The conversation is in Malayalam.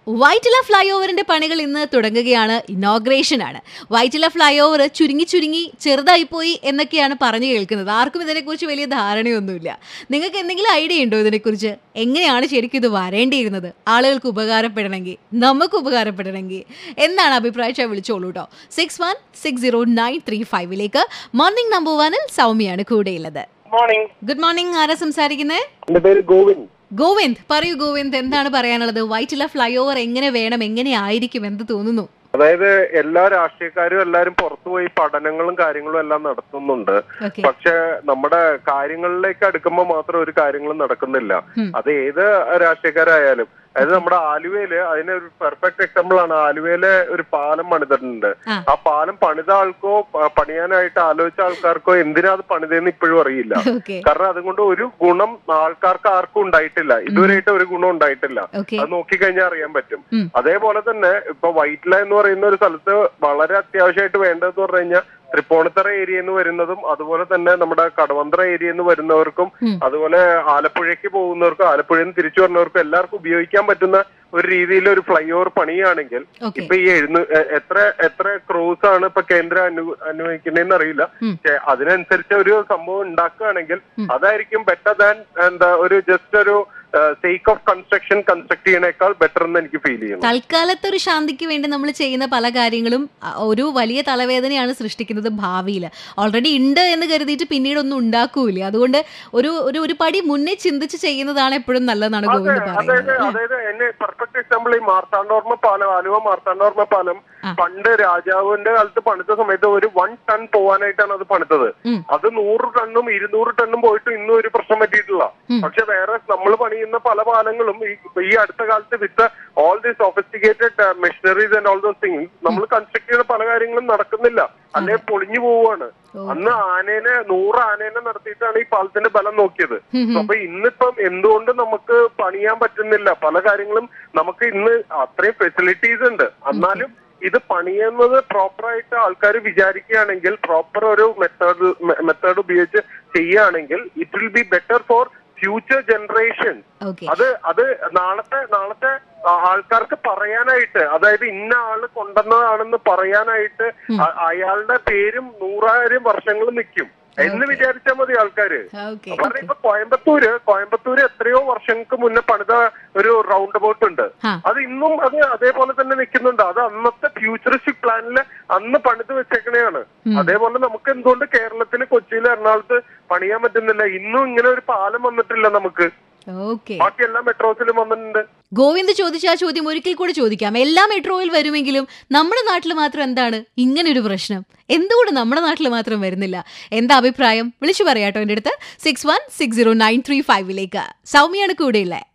വൈറ്റില ഫ്ലൈ ഓവറിന്റെ പണികൾ ഇന്ന് തുടങ്ങുകയാണ് ഇനോഗ്രേഷൻ ആണ് വൈറ്റില ഫ്ലൈ ഓവർ ചുരുങ്ങി ചുരുങ്ങി ചെറുതായി പോയി എന്നൊക്കെയാണ് പറഞ്ഞു കേൾക്കുന്നത് ആർക്കും ഇതിനെക്കുറിച്ച് വലിയ ധാരണയൊന്നുമില്ല നിങ്ങൾക്ക് എന്തെങ്കിലും ഐഡിയ ഉണ്ടോ ഇതിനെക്കുറിച്ച് എങ്ങനെയാണ് ശരിക്കും ഇത് വരേണ്ടിയിരുന്നത് ആളുകൾക്ക് ഉപകാരപ്പെടണമെങ്കിൽ നമുക്ക് ഉപകാരപ്പെടണമെങ്കിൽ എന്താണ് അഭിപ്രായം വിളിച്ചോളൂ കേട്ടോ six one six zero nine three ഫൈവിലേക്ക് മോർണിംഗ് നമ്പർ വണിൽ സൗമ്യയാണ് കൂടെയുള്ളത് മോർണിംഗ് ഗുഡ് മോർണിംഗ് ആരാ സംസാരിക്കുന്നത് എന്റെ പേര് ഗോവിന്ദ് ഗോവിന്ദ് പറയൂ ഗോവിന്ദ് എന്താണ് പറയാനുള്ളത് വൈറ്റില ഫ്ലൈ ഓവർ എങ്ങനെ വേണം എങ്ങനെ ആയിരിക്കും എന്ത് തോന്നുന്നു അതായത് എല്ലാ രാഷ്ട്രീയക്കാരും എല്ലാരും പുറത്തുപോയി പഠനങ്ങളും കാര്യങ്ങളും എല്ലാം നടത്തുന്നുണ്ട് ഓക്കെ പക്ഷെ നമ്മുടെ കാര്യങ്ങളിലേക്ക് അടുക്കുമ്പോൾ മാത്രം ഒരു കാര്യങ്ങളും നടക്കുന്നില്ല ഉം. അത് ഏത് രാഷ്ട്രീയക്കാരായാലും അതായത് നമ്മുടെ ആലുവയില് അതിന് ഒരു പെർഫെക്റ്റ് എക്സാമ്പിൾ ആണ് ആലുവയിലെ ഒരു പാലം പണിതിട്ടുണ്ട് ആ. ആ പാലം പണിത ആൾക്കോ പ- പണിയാനായിട്ട് ആലോചിച്ച ആൾക്കാർക്കോ എന്തിനാ അത് പണിതെന്ന് ഇപ്പോഴും അറിയില്ല ഓക്കെ കാരണം അതുകൊണ്ട് ഒരു ഗുണം ആൾക്കാർക്ക് ആർക്കും ഉണ്ടായിട്ടില്ല ഇതുവരെയായിട്ട് ഒരു ഗുണം ഉണ്ടായിട്ടില്ല ഓക്കെ അത് നോക്കിക്കഴിഞ്ഞാൽ അറിയാൻ പറ്റും ഉം. അതേപോലെ തന്നെ ഇപ്പൊ വൈറ്റ്ല എന്ന് പറയുന്ന ഒരു സ്ഥലത്ത് വളരെ അത്യാവശ്യമായിട്ട് വേണ്ടതെന്ന് പറഞ്ഞു കഴിഞ്ഞാൽ തൃപ്പൂണിത്തറ ഏരിയ എന്ന് വരുന്നതും അതുപോലെ തന്നെ നമ്മുടെ കടവന്ത്ര ഏരിയ എന്ന് വരുന്നവർക്കും ഉം. അതുപോലെ ആലപ്പുഴയ്ക്ക് പോകുന്നവർക്കും ആലപ്പുഴയിൽ നിന്ന് തിരിച്ചു വരുന്നവർക്കും എല്ലാവർക്കും ഉപയോഗിക്കാൻ പറ്റുന്ന ഒരു രീതിയിൽ ഒരു ഫ്ലൈ ഓവർ പണിയാണെങ്കിൽ ഓക്കെ ഇപ്പൊ ഈ എഴുന്നു എ- എത്ര എത്ര ക്രൂസ് ആണ് ഇപ്പൊ കേന്ദ്രം അനു അനുവദിക്കുന്നതെന്ന് അറിയില്ല ഉം. പക്ഷെ അതിനനുസരിച്ച് ഒരു സംഭവം ഉണ്ടാക്കുകയാണെങ്കിൽ ഉം. അതായിരിക്കും ബെറ്റർ ദാൻ എന്താ ഒരു ജസ്റ്റ് ഒരു സേക്ക് ഓഫ് കൺസ്ട്രക്ഷൻ കൺസ്ട്രക്ട് ചെയ്യണേക്കാൾ ബെറ്റർ എന്ന് എനിക്ക് ഫീൽ ചെയ്യുന്നു തൽക്കാലത്തെ ഒരു ശാന്തിക്ക് വേണ്ടി നമ്മൾ ചെയ്യുന്ന പല കാര്യങ്ങളും അ, ഒരു വലിയ തലവേദനയാണ് സൃഷ്ടിക്കുന്നത് ഭാവിയിൽ ഓൾറെഡി ഉണ്ട് എന്ന് കരുതിയിട്ട് പിന്നീട് ഒന്നും ഉണ്ടാക്കൂല അതുകൊണ്ട് ഒരു ഒരു ഒരു പടി മുന്നേ ചിന്തിച്ച് ചെയ്യുന്നതാണ് എപ്പോഴും നല്ലതെന്നാണ് അതെ ഗോവിന്ദ് അതായത് പറയുന്നത് അതായത് എന്നെ പെർഫെക്റ്റ് എക്സാമ്പിൾ ഈ മാർത്താണ്ഡോർമ്മ പാലം ആലുവ മാർത്താണ്ഡോർമ്മ പാലം ആ. പണ്ട് രാജാവിന്റെ കാലത്ത് പണിത സമയത്ത് ഒരു വൺ ടൺ പോവാനായിട്ടാണ് അത് പണിതത് ഉം. അത് നൂറ് ടണ്ണും ഇരുന്നൂറ് ടണ്ണും പോയിട്ട് ഇന്നും ഒരു പ്രശ്നം പറ്റിയിട്ടില്ല ഉം. പക്ഷെ വേറെ നമ്മൾ പണിയുന്ന പല പാലങ്ങളും ഈ ഈ അടുത്ത കാലത്ത് with all the sophisticated machineries and all those things നമ്മൾ കൺസ്ട്രക്ട് ചെയ്യുന്ന പല കാര്യങ്ങളും നടക്കുന്നില്ല അല്ലെ പൊളിഞ്ഞു പോവുകയാണ് ഓ. അന്ന് ആനേനെ നൂറ് ആനേനെ നടത്തിയിട്ടാണ് ഈ പാലത്തിന്റെ ബലം നോക്കിയത് ഉം ഉം. അപ്പൊ ഇന്നിപ്പം എന്തുകൊണ്ട് നമുക്ക് പണിയാൻ പറ്റുന്നില്ല പല കാര്യങ്ങളും നമുക്ക് ഇന്ന് അത്രയും ഫെസിലിറ്റീസ് ഉണ്ട് എന്നാലും ഇത് പണിയുന്നത് പ്രോപ്പറായിട്ട് ആൾക്കാർ വിചാരിക്കുകയാണെങ്കിൽ പ്രോപ്പർ ഒരു മെത്തേഡ് മെത്തേഡ് ഉപയോഗിച്ച് ചെയ്യുകയാണെങ്കിൽ it will be better for future generation okay അത് അത് നാളത്തെ നാളത്തെ ആ- ആൾക്കാർക്ക് പറയാനായിട്ട് അതായത് ഇന്ന ആള് കൊണ്ടുവന്നതാണെന്ന് പറയാനായിട്ട് അ- അയാളുടെ പേരും നൂറായിരം വർഷങ്ങൾ നിൽക്കും എന്ന് വിചാരിച്ചാൽ മതി ആൾക്കാര് ഓക്കെ കാരണം ഇപ്പൊ കോയമ്പത്തൂര് കോയമ്പത്തൂര് എത്രയോ വർഷങ്ങൾക്ക് മുന്നേ പണിത ഒരു റൗണ്ട് അബൌട്ട് ഉണ്ട് ആ. അത് ഇന്നും അത് അതേപോലെ തന്നെ നിൽക്കുന്നുണ്ട് അത് അന്നത്തെ ഫ്യൂച്ചറിസ്റ്റിക് പ്ലാനില് അന്ന് പണിത് വെച്ചേക്കണെയാണ് അതേപോലെ നമുക്ക് എന്തുകൊണ്ട് കേരളത്തിൽ കൊച്ചിയിൽ എറണാകുളത്ത് പണിയാൻ പറ്റുന്നില്ല ഇന്നും ഇങ്ങനെ ഒരു പാലം വന്നിട്ടില്ല നമുക്ക് ഓക്കെ ബാക്കി എല്ലാ മെട്രോസിലും വന്നിട്ടുണ്ട് ഗോവിന്ദ് ചോദിച്ച ആ ചോദ്യം ഒരിക്കൽ കൂടി ചോദിക്കാം എല്ലാ മെട്രോയിൽ വരുമെങ്കിലും നമ്മുടെ നാട്ടിൽ മാത്രം എന്താണ് ഇങ്ങനെ ഒരു പ്രശ്നം എന്തുകൊണ്ട് നമ്മുടെ നാട്ടിൽ മാത്രം വരുന്നില്ല എന്താ അഭിപ്രായം വിളിച്ചു പറയാട്ടോ എൻ്റെ അടുത്ത് six one six zero nine three ഫൈവിലേക്ക് സൗമ്യയാണ് കൂടെയുള്ളത്